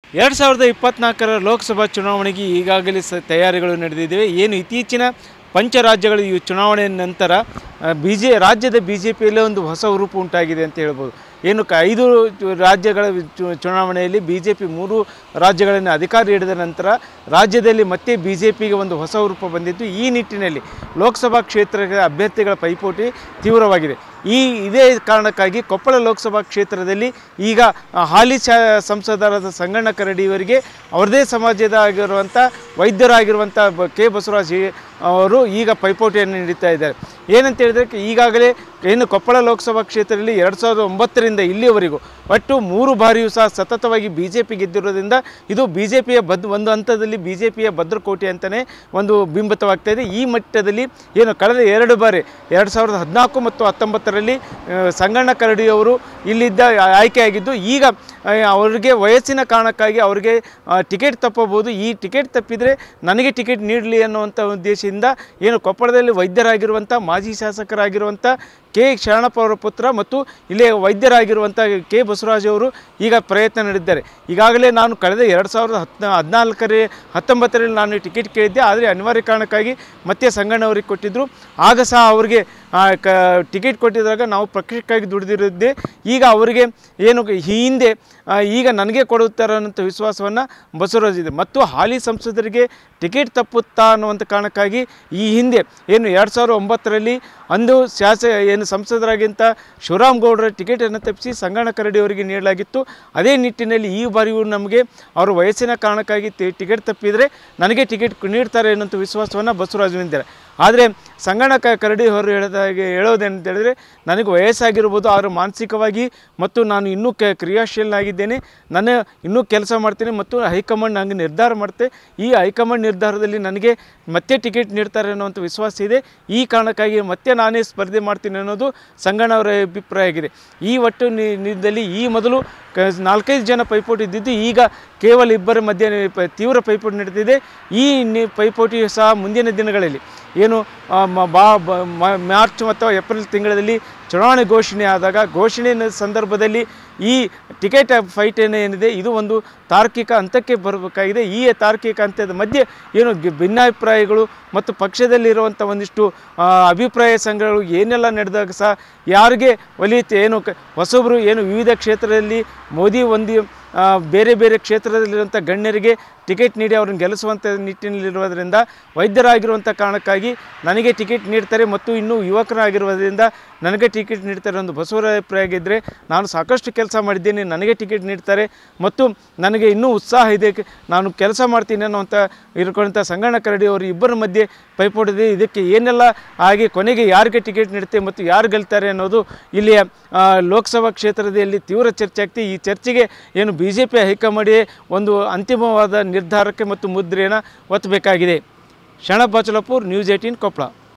ಎರಡು ಸಾವಿರದ ಇಪ್ಪತ್ನಾಲ್ಕರ ಲೋಕಸಭಾ ಚುನಾವಣೆಗೆ ಈಗಾಗಲೇ ಸ ತಯಾರಿಗಳು ನಡೆದಿವೆ ಏನು ಇತ್ತೀಚಿನ ಪಂಚರಾಜ್ಯಗಳ ಈ ಚುನಾವಣೆ ನಂತರ ಬಿ ಜೆ ರಾಜ್ಯದ ಬಿ ಜೆ ಪಿಯಲ್ಲೇ ಒಂದು ಹೊಸ ಹುರುಪು ಉಂಟಾಗಿದೆ ಅಂತ ಹೇಳ್ಬೋದು ಏನು ಕ ಐದು ಚು- ರಾಜ್ಯಗಳ ಚು- ಚುನಾವಣೆಯಲ್ಲಿ ಬಿ ಜೆ ಪಿ ಮೂರು ರಾಜ್ಯಗಳನ್ನು ಅಧಿಕಾರ ಹಿಡಿದ ನಂತರ ರಾಜ್ಯದಲ್ಲಿ ಮತ್ತೆ ಬಿ ಜೆ ಪಿಗೆ ಒಂದು ಹೊಸ ರೂಪ ಬಂದಿದ್ದು ಈ ನಿಟ್ಟಿನಲ್ಲಿ ಲೋಕಸಭಾ ಕ್ಷೇತ್ರದ ಅಭ್ಯರ್ಥಿಗಳ ಪೈಪೋಟಿ ತೀವ್ರವಾಗಿದೆ ಈ ಇದೇ ಕಾರಣಕ್ಕಾಗಿ ಕೊಪ್ಪಳ ಲೋಕಸಭಾ ಕ್ಷೇತ್ರದಲ್ಲಿ ಈಗ ಆ, ಹಾಲಿ ಶಾ ಸಂಸದರಾದ ಸಂಗಣ್ಣ ಕರಡಿಯವರಿಗೆ ಅವರದೇ ಸಮಾಜದ ಆಗಿರುವಂಥ ವೈದ್ಯರಾಗಿರುವಂಥ ಬ- ಕೆ ಬಸವರಾಜ್ ಈ- ಅವರು ಈಗ ಪೈಪೋಟಿಯನ್ನು ನೀಡುತ್ತಾ ಇದ್ದಾರೆ ಏನಂತ ಹೇಳಿದ್ರೆ ಈಗಾಗಲೇ ಏನು ಕೊಪ್ಪಳ ಲೋಕಸಭಾ ಕ್ಷೇತ್ರದಲ್ಲಿ ಎರಡು ಸಾವಿರದ ಒಂಬತ್ತರಿಂದ ಇಲ್ಲಿಯವರೆಗೂ ಒಟ್ಟು ಮೂರು ಬಾರಿಯೂ ಸಹ ಸತತವಾಗಿ ಬಿ ಜೆ ಪಿ ಗೆದ್ದಿರೋದ್ರಿಂದ ಇದು ಬಿ ಜೆ ಪಿಯ ಬದ್ ಒಂದು ಹಂತದಲ್ಲಿ ಬಿ ಜೆ ಪಿಯ ಭದ್ರಕೋಟೆ ಅಂತಲೇ ಒಂದು ಬಿಂಬಿತವಾಗ್ತಾ ಇದೆ ಈ ಮಟ್ಟದಲ್ಲಿ ಏನು ಕಳೆದ ಎರಡು ಬಾರಿ ಎರಡು ಸಾವಿರದ ಹದಿನಾಲ್ಕು ಮತ್ತು ಹತ್ತೊಂಬತ್ತರಲ್ಲಿ ಆ, ಸಂಗಣ್ಣ ಕರಡಿಯವರು ಇಲ್ಲಿದ್ದ ಆಯ್ಕೆಯಾಗಿದ್ದು ಈಗ ಆ, ಅವರಿಗೆ ವಯಸ್ಸಿನ ಕಾರಣಕ್ಕಾಗಿ ಅವರಿಗೆ ಆ, ಟಿಕೆಟ್ ತಪ್ಪಬಹುದು ಈ ಟಿಕೆಟ್ ತಪ್ಪಿದರೆ ನನಗೆ ಟಿಕೆಟ್ ನೀಡಲಿ ಅನ್ನುವಂಥ ಉದ್ದೇಶದಿಂದ ಏನು ಕೊಪ್ಪಳದಲ್ಲಿ ವೈದ್ಯರಾಗಿರುವಂಥ ಮಾಜಿ ಶಾಸಕರಾಗಿರುವಂಥ ಕೆ ಶರಣಪ್ಪ ಅವರ ಪುತ್ರ ಮತ್ತು ಇಲ್ಲೇ ವೈದ್ಯರಾಗಿರುವಂಥ ಕೆ ಬಸವರಾಜ್ ಅವರು ಈಗ ಪ್ರಯತ್ನ ನಡೆದಿದ್ದಾರೆ ಈಗಾಗಲೇ ನಾನು ಕಳೆದ ಎರಡು ಸಾವಿರದ ಹತ್ತು ಹದಿನಾಲ್ಕರೇ ಹತ್ತೊಂಬತ್ತರಲ್ಲಿ ನಾನು ಟಿಕೆಟ್ ಕೇಳಿದ್ದೆ ಆದರೆ ಅನಿವಾರ್ಯ ಕಾರಣಕ್ಕಾಗಿ ಮತ್ತೆ ಸಂಗಣ್ಣವರಿಗೆ ಕೊಟ್ಟಿದ್ದರು ಆಗ ಸಹ ಅವರಿಗೆ ಆ, ಕ ಟಿಕೆಟ್ ಕೊಟ್ಟಿದ್ದಾಗ ನಾವು ಪಕ್ಷಕ್ಕಾಗಿ ದುಡಿದಿರಿದ್ದೆ ಈಗ ಅವರಿಗೆ ಏನು ಈ ಹಿಂದೆ ಆ, ಈಗ ನನಗೆ ಕೊಡುತ್ತಾರೆ ಅನ್ನೋಂಥ ವಿಶ್ವಾಸವನ್ನು ಬಸವರಾಜ್ ಇದೆ ಮತ್ತು ಹಾಲಿ ಸಂಸದರಿಗೆ ಟಿಕೆಟ್ ತಪ್ಪುತ್ತಾ ಅನ್ನುವಂಥ ಕಾರಣಕ್ಕಾಗಿ ಈ ಹಿಂದೆ ಏನು ಎರಡು ಸಾವಿರದ ಒಂಬತ್ತರಲ್ಲಿ ಅಂದು ಶಾಸ ಏನು ಸಂಸದರಾಗಿಂತ ಶಿವರಾಮ್ ಗೌಡರ ಟಿಕೆಟನ್ನು ತಪ್ಪಿಸಿ ಸಂಗಣ್ಣ ಕರಡಿ ಅವರಿಗೆ ನೀಡಲಾಗಿತ್ತು ಅದೇ ನಿಟ್ಟಿನಲ್ಲಿ ಈ ಬಾರಿಯೂ ನಮಗೆ ಅವರ ವಯಸ್ಸಿನ ಕಾರಣಕ್ಕಾಗಿ ಟಿ- ಟಿಕೆಟ್ ತಪ್ಪಿದರೆ ನನಗೆ ಟಿಕೆಟ್ ನೀಡ್ತಾರೆ ಅನ್ನೋಂಥ ವಿಶ್ವಾಸವನ್ನು ಬಸವರಾಜ್ ಹೊಂದಿದ್ದಾರೆ ಆದರೆ ಸಂಗಣ್ಣ ಕ ಕರಡಿ ಅವರು ಹೇಳಿದಾಗೆ ಹೇಳೋದೇನಂತ ಹೇಳಿದ್ರೆ ನನಗೆ ವಯಸ್ಸಾಗಿರ್ಬೋದು ಆದರೆ ಮಾನಸಿಕವಾಗಿ ಮತ್ತು ನಾನು ಇನ್ನೂ ಕೆ ಕ್ರಿಯಾಶೀಲನಾಗಿದ್ದೇನೆ ನಾನು ಇನ್ನೂ ಕೆಲಸ ಮಾಡ್ತೀನಿ ಮತ್ತು ಹೈಕಮಾಂಡ್ ನನಗೆ ನಿರ್ಧಾರ ಮಾಡುತ್ತೆ ಈ ಹೈಕಮಾಂಡ್ ನಿರ್ಧಾರದಲ್ಲಿ ನನಗೆ ಮತ್ತೆ ಟಿಕೆಟ್ ನೀಡ್ತಾರೆ ಅನ್ನುವಂಥ ವಿಶ್ವಾಸ ಇದೆ ಈ ಕಾರಣಕ್ಕಾಗಿ ಮತ್ತೆ ನಾನೇ ಸ್ಪರ್ಧೆ ಮಾಡ್ತೀನಿ ಅನ್ನೋದು ಸಂಗಣ್ಣ ಅವರ ಅಭಿಪ್ರಾಯ ಆಗಿದೆ ಈ ಒಟ್ಟು ನಿ- ನಿಟ್ಟಿನಲ್ಲಿ ಈ ಮೊದಲು ಕ ನಾಲ್ಕೈದು ಜನ ಪೈಪೋಟಿ ಇದ್ದಿದ್ದು ಈಗ ಕೇವಲ ಇಬ್ಬರ ಮಧ್ಯೆ ಪ- ತೀವ್ರ ಪೈಪೋಟಿ ನಡೆದಿದೆ ಈ ನಿ ಪೈಪೋಟಿ ಸಹ ಮುಂದಿನ ದಿನಗಳಲ್ಲಿ ಏನು ಆ, ಮ- ಬಾ ಬ- ಮ- ಮಾರ್ಚ್ ಮತ್ತು ಏಪ್ರಿಲ್ ತಿಂಗಳಲ್ಲಿ ಚುನಾವಣೆ ಘೋಷಣೆ ಆದಾಗ ಘೋಷಣೆ ಸಂದರ್ಭದಲ್ಲಿ ಈ ಟಿಕೆಟ್ ಫೈಟ್ ಏನು ಏನಿದೆ ಇದು ಒಂದು ತಾರ್ಕಿಕ ಹಂತಕ್ಕೆ ಬರಬೇಕಾಗಿದೆ ಈ ತಾರ್ಕಿಕ ಹಂತದ ಮಧ್ಯೆ ಏನು ಗಿ- ಭಿನ್ನಾಭಿಪ್ರಾಯಗಳು ಮತ್ತು ಪಕ್ಷದಲ್ಲಿರುವಂಥ ಒಂದಿಷ್ಟು ಆ, ಅಭಿಪ್ರಾಯ ಸಂಘಗಳು ಏನೆಲ್ಲ ನಡೆದಾಗ ಸಹ ಯಾರಿಗೆ ಒಲಿಯುತ್ತೆ ಏನು ಕ ಹೊಸಬರು ಏನು ವಿವಿಧ ಕ್ಷೇತ್ರದಲ್ಲಿ ಮೋದಿ ಒಂದು ಆ, ಬೇರೆ ಬೇರೆ ಕ್ಷೇತ್ರದಲ್ಲಿರುವಂಥ ಗಣ್ಯರಿಗೆ ಟಿಕೆಟ್ ನೀಡಿ ಅವ್ರನ್ನ ಗೆಲ್ಲಿಸುವಂಥ ನಿಟ್ಟಿನಲ್ಲಿರುವುದರಿಂದ ವೈದ್ಯರಾಗಿರುವಂಥ ಕಾರಣಕ್ಕಾಗಿ ನನಗೆ ಟಿಕೆಟ್ ನೀಡ್ತಾರೆ ಮತ್ತು ಇನ್ನೂ ಯುವಕರಾಗಿರುವುದರಿಂದ ನನಗೆ ಟಿಕೆಟ್ ನೀಡ್ತಾರೆ ಒಂದು ಬಸವರ ಅಭಿಪ್ರಾಯ ಆಗಿದ್ದರೆ ನಾನು ಸಾಕಷ್ಟು ಕೆಲಸ ಮಾಡಿದ್ದೀನಿ ನನಗೆ ಟಿಕೆಟ್ ನೀಡ್ತಾರೆ ಮತ್ತು ನನಗೆ ಇನ್ನೂ ಉತ್ಸಾಹ ಇದೆ ಕ- ನಾನು ಕೆಲಸ ಮಾಡ್ತೀನಿ ಅನ್ನುವಂಥ ಇರ್ಕೊಂಥ ಸಂಗಣ್ಣ ಕರಡಿ ಅವರು ಇಬ್ಬರ ಮಧ್ಯೆ ಪೈಪೋಟಿದೆ ಇದಕ್ಕೆ ಏನೆಲ್ಲ ಆಗಿ ಕೊನೆಗೆ ಯಾರಿಗೆ ಟಿಕೆಟ್ ನೀಡುತ್ತೆ ಮತ್ತು ಯಾರು ಗೆಲ್ತಾರೆ ಅನ್ನೋದು ಇಲ್ಲಿಯ ಆ, ಲೋಕಸಭಾ ಕ್ಷೇತ್ರದಲ್ಲಿ ತೀವ್ರ ಚರ್ಚೆ ಆಗ್ತಿ ಈ ಚರ್ಚೆಗೆ ಏನು ಬಿ ಜೆ ಪಿ ಹೈಕಮಾಂಡಿಗೆ ಒಂದು ಅಂತಿಮವಾದ ನಿರ್ಧಾರಕ್ಕೆ ಮತ್ತು ಮುದ್ರೆಯನ್ನು ಒತ್ತಬೇಕಾಗಿದೆ ಶರಣಬ್ ಬಾಚಲಪುರ್ ನ್ಯೂಸ್ ಏಟೀನ್ ಕೊಪ್ಪಳ